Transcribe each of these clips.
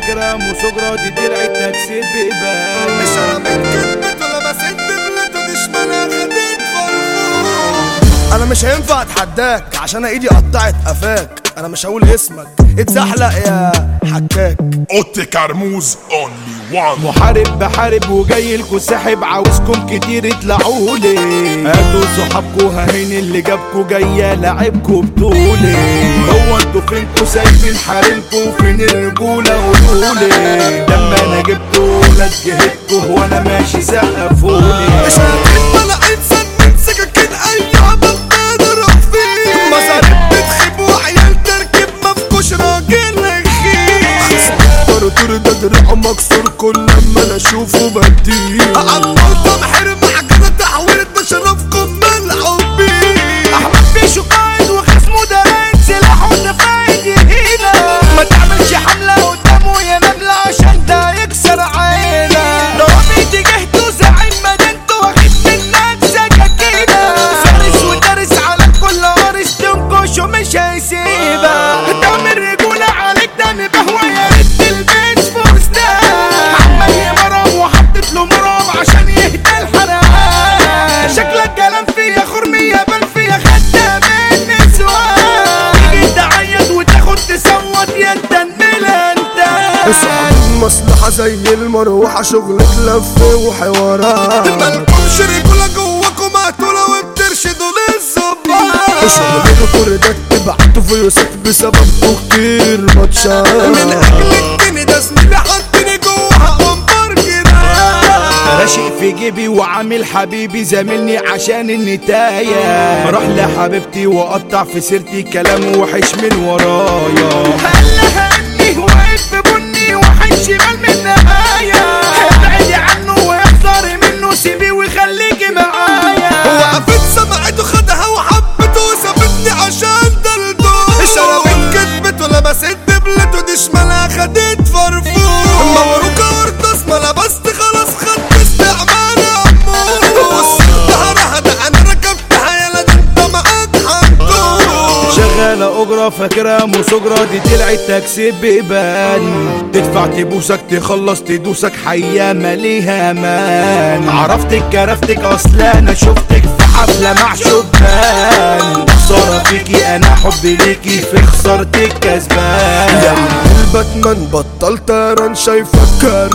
فاكرها مسجرة دي درع التكسير بيبان شربت كلمته لمست دبلته دي شمالها خدت فرفور انا مش هينفع اتحداك عشان ايدي قطعت قفاك انا مش هقول اسمك اتزحلق يا حكاك اوتي كرموز اونلي وان محارب بحارب وجاي لكم ساحب عاوزكم كتير اطلعولي هاتوا صحابكوا هين اللي جابكوا جاية لعبكوا بطولي هو انتوا فينكوا سايبين حارمكوا فين الرجولة قولولي لما انا جبتوا ولاد جهتكوا وانا ماشي سقفولي مش هتحب ولا انسان من سكاكين اي عمل نضرب فيه مصاريف بتخيب وعيال تركب مفكوش راجل رخيص طر طر ده درع مكسور كل لما انا اشوفه بديه عمال محرم حاجة تحويل بشرفكم ملعوب بيه احمد بيشو قائد وخصمه ده رايد سلاحه نفايد يهينا ما تعملش حملة قدامه يا نملة عشان ده يكسر عينة ضربي جهته زعيم مدينته واخد منك سكاكينة فارس ودارس على كل وارث تنكشه مش هيسيبك تعمل رجولة عليك ده مبهوى يا ريت تلبس فستان عمال يمرم وحطت له مرام عشان يهدى الحرام شكلك كلام فيا خرمية بل فيا خدة من نسوان تيجي تعيط وتاخد تصوت يا تنميل انت صعب المصلحة زي المروحة شغلك لف وحوارات مالكمش رجولة جواكم مقتولة وبترشدوا للظباط شغل الكور ده تبعته في يوسف بسببكوا كتير ماتشات من أجل الجنيه ده زميلي حطني جواها أمبر جنان راشق في جيبي وعامل حبيبي زاملني عشان النتاية راح لحبيبتي وقطع في سيرتي كلام وحش من ورايا قال لها اني واقف في بني وحش شمال من نهاية ابعدي عنه واحذري منه سيبيه وخليكي معايا وقفت سمعته خدها وحبته وسابتني عشان دلدو شربت كدبته لمست دبلته دي شمالها خدت فرفور مبروك ورطس ما لبست خلاص خدت استعمال عمو وصلتها رهدة انا ركبتها يلا ده انت معاك حدود شغالة أجرة فاكرها مسجرة دي طلعت تكسير بيبان تدفع تبوسك تخلص تدوسك حية ماليها امان عرفتك كرفتك اصل انا شفتك في حفلة مع شبان خسارة فيكي انا حبي ليكي في خسارتك كسبان يا الباتمان بطل طيران شايفك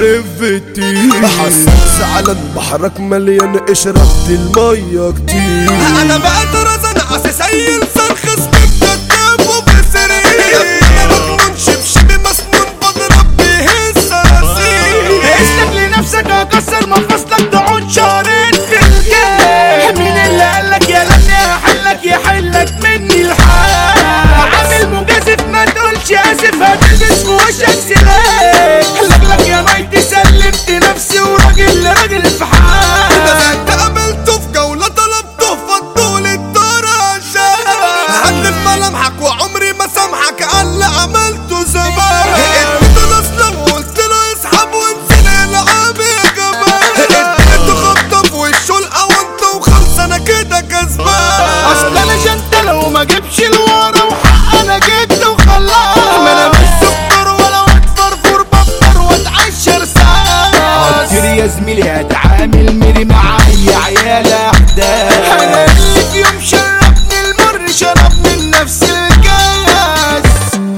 كارفتي حسيت زعلان بحرك مليان اشرب دي المية كتير انا بقى طرزان عسى زي لسان خصمي بكتب وبسري انا مجنون شبشبي مسنون بضرب بيه الصراصير اسلك لنفسك اكسر مفاصلك تقعد شهرين في الجيم مين اللي قالك يا لمني هحلك يحلك مني الحال عامل مجازف ما تقولش اسف هتلبس في وشك سلاح لك يا ميتي سلمت نفسي وراجل لراجل في حال ده قابلته في جولة طلبته فضول الدرجة هدف ملامحك وعمري ما سامحك على اللي عملته زمان اديته اصلا وقلت له اسحب وانسى العاب يا جمال اديته خبطة في وشه القوانطة وخلص انا كده كسبان اصل انا جنتلة وما جيبش الورا وحق انا جبت وخلاص ما انا مش سكر ولا واد فرفور بفطر واتعشر ساعات كتير يا زميلي هتعامل ميري مع اي عيال احداث انا اللي في يوم شربني المر شرب من نفس الكاس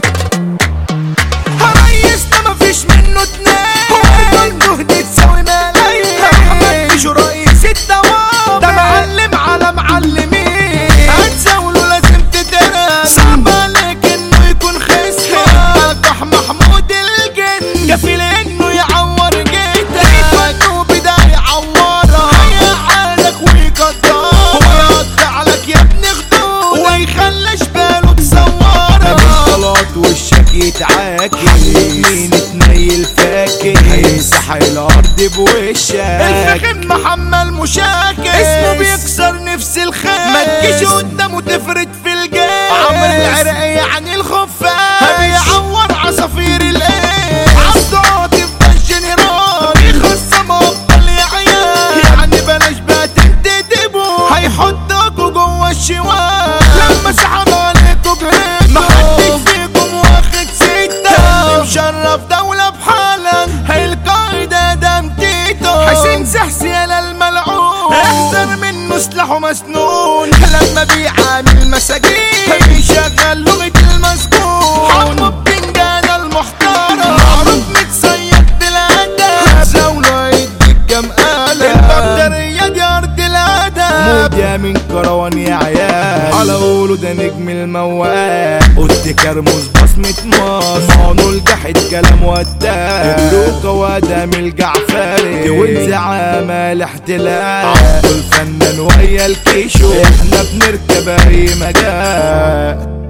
ريس ده مفيش منه اتنين وبرضه جهد تساوي ملايين احمد بيشو رئيس الدوام ده معلم على معلمين هتزاوله لازم تدرس صعب عليك انه يكون خصمك راح محمود الجن كفيل انه يعور جيتك مكتوب ده يعورك هيقعدك ويقدرك ويقطع لك يا ابني خدود ويخليش باله تصورك غلط وشك يتعاكي مين تنيل فاكر هيمسح الارض بوشك الفخم محمل مشاكل اسمه بيكسر نفس الخيل ما تجيش قدامه تفرد في الجيش عمر العرق يعني الخفاش بيعور عصافير الايه عبده عاطف ده الجنرال يخصم افضل يا عيال يعني بلاش بقى تنتدبوا هيحطكوا جوه الشوال لما سحب عليكوا جهدوا محدش فيكم واخد ستة مشرف دولة بحالها سلاحه مسنون لما بيعامل مساجين بيشغل لغة المسكون حرب بتنجان المحترم معروف متصيد بالأدب زاوله يديك كام قلم البكتيريا دي أرض الأدب موديا من كروان يا عيال على قوله ده نجم الموال قلت كرموز بصمة مصر مانو الجحد كلام وداع ملوكة وادم الجعفري وانزع عمال احتلال عبد الفنان ويا الكيشو احنا بنركب اي مجال